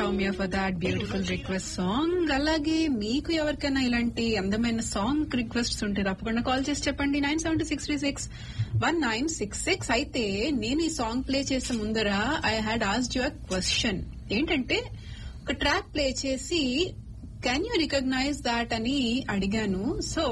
Soumya for that beautiful request song అలాగే మీకు ఎవరికైనా ఇలాంటి అందమైన సాంగ్ రిక్వెస్ట్స్ ఉంటే తప్పకుండా కాల్ చేసి చెప్పండి nine seven two six three six one nine six six అయితే నేను ఈ సాంగ్ ప్లే చేసే ముందర I had asked your question ఏంటంటే ఒక ట్రాక్ ప్లే చేసి కెన్ యూ రికగ్నైజ్ దాట్ అని అడిగాను సో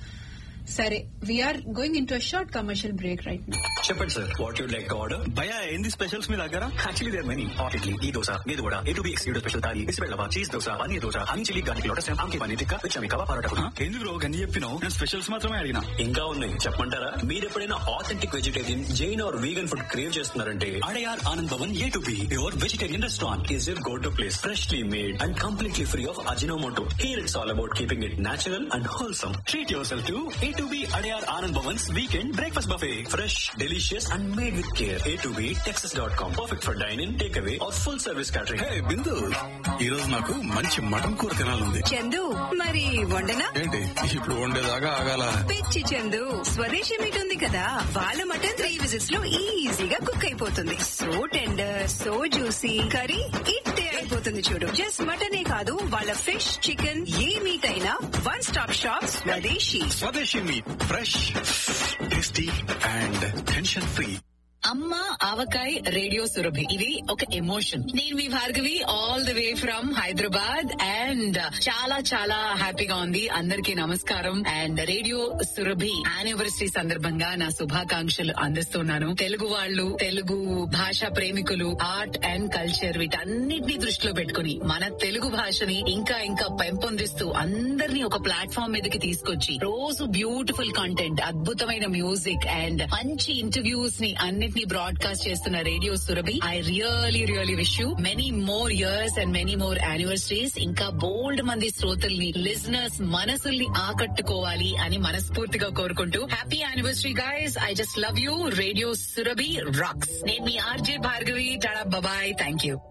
సరే we're going in to short commercial break right now చెప్పండి sir what you'd like order భయ ఏంది స్పెషల్స్ మీ దగ్గర actually there many hot idli ఈ దోశ మీద కూడా A to B excluded special thali bisibelebath cheese dosa paneer dosa honey chilli garlic lotus ఆమ్కి పన్నీర్ టిక్కా విచమి కవా పరోటా కూడా. ఏంది బ్రో గన్ని చెప్పినావు నేను స్పెషల్స్ మాత్రమే అడిగినా ఇంకా ఉన్నాయి చెప్పమంటారా మీరు ఎప్పుడైనా authentic vegetarian Jain or vegan food crave చేస్తున్నారంటే Adyar Anand Bhavan A to B your vegetarian restaurant is your go to place freshly made and completely free of Ajinomoto here it's all about keeping it natural and wholesome treat yourself to A to B Adyar Anand Bhavan's weekend breakfast buffet fresh delicious and made with care A to B Texas dot com perfect for dyne in take away or full service catering hey Bindu ఈ రోజు నాకు మంచి mutton కూర తినాలంది చందు మరి వండనా ఏంటి ఇప్పుడు వండేదాకా ఆగాల పిచ్చి చందు స్వదేశీ మీట్ ఉంది కదా వాళ్ళ మటన్ త్రీ విజిట్స్ లో ఈజీగా కుక్ అయిపోతుంది so tender so juicy curry ఇట్టే అయిపోతుంది చూడు జస్ట్ మటనే కాదు వాళ్ళ ఫిష్ చికెన్ ఏ మీట్ అయినా one stop shop Swadeshi Swadeshi meat fresh tasty and tension free అమ్మ ఆవకాయ్ రేడియో సురభి ఇది ఒక ఎమోషన్ నేను మీ Bhargavi all the way from Hyderabad and చాలా చాలా హ్యాపీగా ఉంది అందరికీ నమస్కారం అండ్ రేడియో సురభి యానివర్సరీ సందర్భంగా నా శుభాకాంక్షలు అందిస్తున్నాను తెలుగు వాళ్ళు తెలుగు భాష ప్రేమికులు ఆర్ట్ అండ్ కల్చర్ వీటన్నిటిని దృష్టిలో పెట్టుకుని మన తెలుగు భాషని ఇంకా ఇంకా పెంపొందిస్తూ అందరినీ ఒక ప్లాట్ఫామ్ మీదకి తీసుకొచ్చి రోజు బ్యూటిఫుల్ కంటెంట్ అద్భుతమైన మ్యూజిక్ అండ్ మంచి ఇంటర్వ్యూస్ ని అన్నిటినీ బ్రాడ్కాస్ట్ చేస్తున్న radio Surabhi I really really wish you many more years and many more anniversaries ఇంకా బోల్డ్ మంది శ్రోతల్ని లిజనర్స్ మనసుల్ని ఆకట్టుకోవాలి అని మనస్ఫూర్తిగా కోరుకుంటూ happy anniversary guys I just love you radio Surabhi rocks నేను మీ ఆర్జే భార్గవి టాడా బాబాయ్ thank you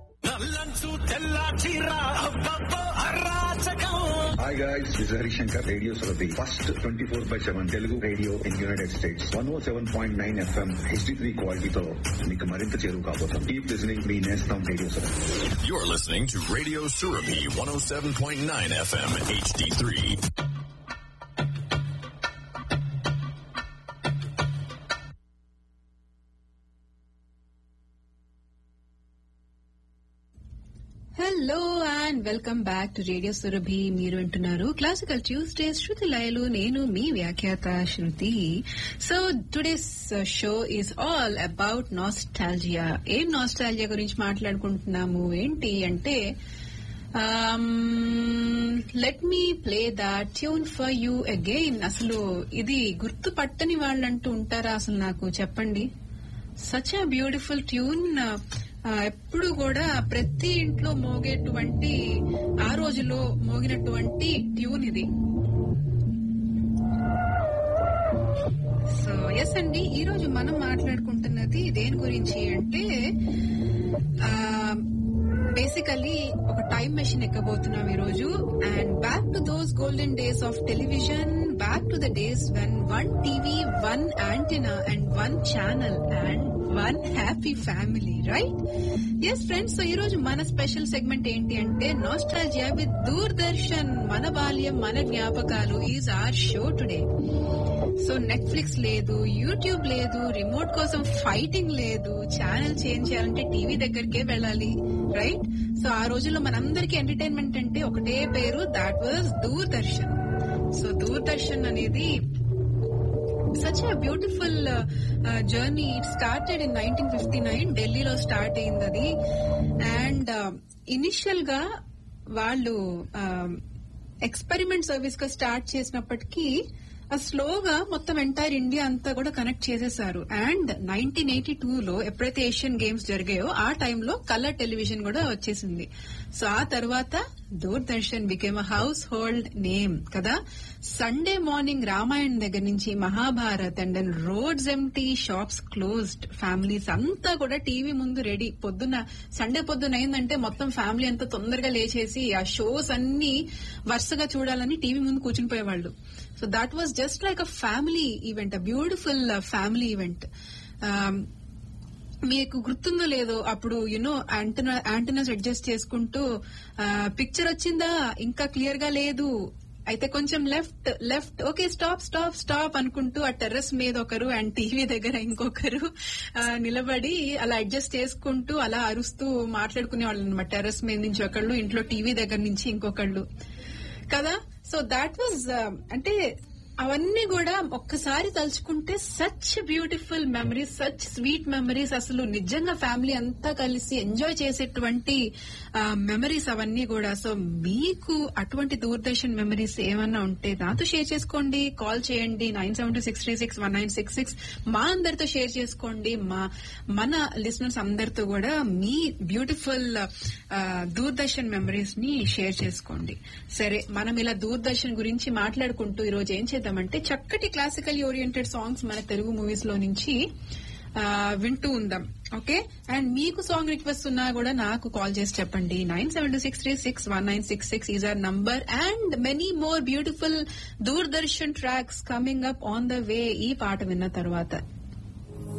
Hi guys, this is Harishankar, Radio Surabhi. First 24 by 7 Telugu radio in United States. 107.9 FM HD3 quality తో మీకు మరింత చేరువు కాబోతాం. Keep listening, మీ నేస్తం radio Surabhi. You're listening to Radio Surabhi 107.9 FM HD3. Hello and welcome back to radio Surabhi మీరు వింటున్నారు classical Tuesdays Shruti లయలు నేను మీ వ్యాఖ్యాత Shruti so today's show is all about nostalgia ఏం నాస్టాలజియా గురించి మాట్లాడుకుంటున్నాము ఏంటి అంటే let me play that tune for you again అసలు ఇది గుర్తుపట్టని వాళ్ళంటూ ఉంటారా అసలు నాకు చెప్పండి సచ్ అ బ్యూటిఫుల్ ట్యూన్ ఎప్పుడు కూడా ప్రతి ఇంట్లో మోగేటువంటి ఆ రోజులో మోగినటువంటి ట్యూన్ ఇది సో ఎస్ అండి ఈ రోజు మనం మాట్లాడుకుంటున్నది దేని గురించి అంటే బేసికల్లీ ఒక టైం మెషిన్ ఎక్కబోతున్నాం ఈ రోజు and back to those golden days of television back to the days when one TV one antenna and one channel and one happy family right yes friends so ఈ రోజు మన special segment ఏంటి అంటే nostalgia with Doordarshan మన బాల్యం మన జ్ఞాపకాలు is our show today so Netflix లేదు యూట్యూబ్ లేదు రిమోట్ కోసం ఫైటింగ్ లేదు ఛానల్ చేంజ్ చేయాలంటే టీవీ దగ్గరికే వెళ్ళాలి రైట్ సో ఆ రోజుల్లో మనందరికీ ఎంటర్టైన్మెంట్ అంటే ఒకటే పేరు that was Doordarshan so Doordarshan అనేది such a beautiful journey it started in nineteen fifty nine ఢిల్లీలో స్టార్ట్ అయింది అది అండ్ ఇనిషియల్ గా వాళ్ళు ఎక్స్పెరిమెంట్ సర్వీస్ గా స్టార్ట్ చేసినప్పటికీ ఆ స్లోగా మొత్తం ఎంటైర్ ఇండియా అంతా కూడా కనెక్ట్ చేసేసారు అండ్ నైన్టీన్ ఎయిటీ టూ లో ఎప్పుడైతే ఏషియన్ గేమ్స్ జరిగాయో ఆ టైంలో కలర్ టెలివిజన్ కూడా వచ్చేసింది సో ఆ తర్వాత Doordarshan became a household name కదా సండే మార్నింగ్ రామాయణ్ దగ్గర నుంచి Mahabharat and then roads empty shops closed families అంతా కూడా టీవీ ముందు రెడీ పొద్దున్న సండే పొద్దున అయిందంటే మొత్తం ఫ్యామిలీ అంతా తొందరగా లేచేసి ఆ షోస్ అన్ని వరుసగా చూడాలని టీవీ ముందు కూర్చుని పోయేవాళ్ళు so that was just like a family event a beautiful family event మీకు గుర్తుందో లేదో అప్పుడు యునో యాంటనా యాంటనాస్ అడ్జస్ట్ చేసుకుంటూ పిక్చర్ వచ్చిందా ఇంకా క్లియర్ గా లేదు అయితే కొంచెం left left okay stop stop stop అనుకుంటూ ఆ టెర్రస్ మీద ఒకరు అండ్ టీవీ దగ్గర ఇంకొకరు ఆ, నిలబడి అలా అడ్జస్ట్ చేసుకుంటూ అలా అరుస్తూ మాట్లాడుకునే వాళ్ళు అనమాట టెర్రస్ మీద నుంచి ఒకళ్ళు ఇంట్లో టీవీ దగ్గర నుంచి ఇంకొకళ్ళు కదా సో దాట్ వాజ్ అంటే అవన్నీ కూడా ఒక్కసారి తలుచుకుంటే such beautiful memories such sweet memories అసలు నిజంగా ఫ్యామిలీ అంతా కలిసి ఎంజాయ్ చేసేటువంటి మెమరీస్ అవన్నీ కూడా సో మీకు అటువంటి దూరదర్శన్ మెమరీస్ ఏమన్నా ఉంటే నాతో షేర్ చేసుకోండి కాల్ చేయండి nine seven two six three six one nine six six మా అందరితో షేర్ చేసుకోండి మా మన లిసనర్స్ అందరితో కూడా మీ బ్యూటిఫుల్ దూరదర్శన్ మెమరీస్ ని షేర్ చేసుకోండి సరే మనం ఇలా దూరదర్శన్ గురించి మాట్లాడుకుంటూ ఈ రోజు ఏం చేద్దామంటే చక్కటి క్లాసికల్ ఓరియంటెడ్ సాంగ్స్ మన తెలుగు మూవీస్ లో నుంచి ఆ, వింటూ ఉందాం ఓకే అండ్ మీకు సాంగ్ రిక్వెస్ట్ ఉన్నా కూడా నాకు కాల్ చేసి చెప్పండి nine seven two six three six one nine six six is our number and many more beautiful Doordarshan tracks coming up on the way ఈ పాట విన్న తర్వాత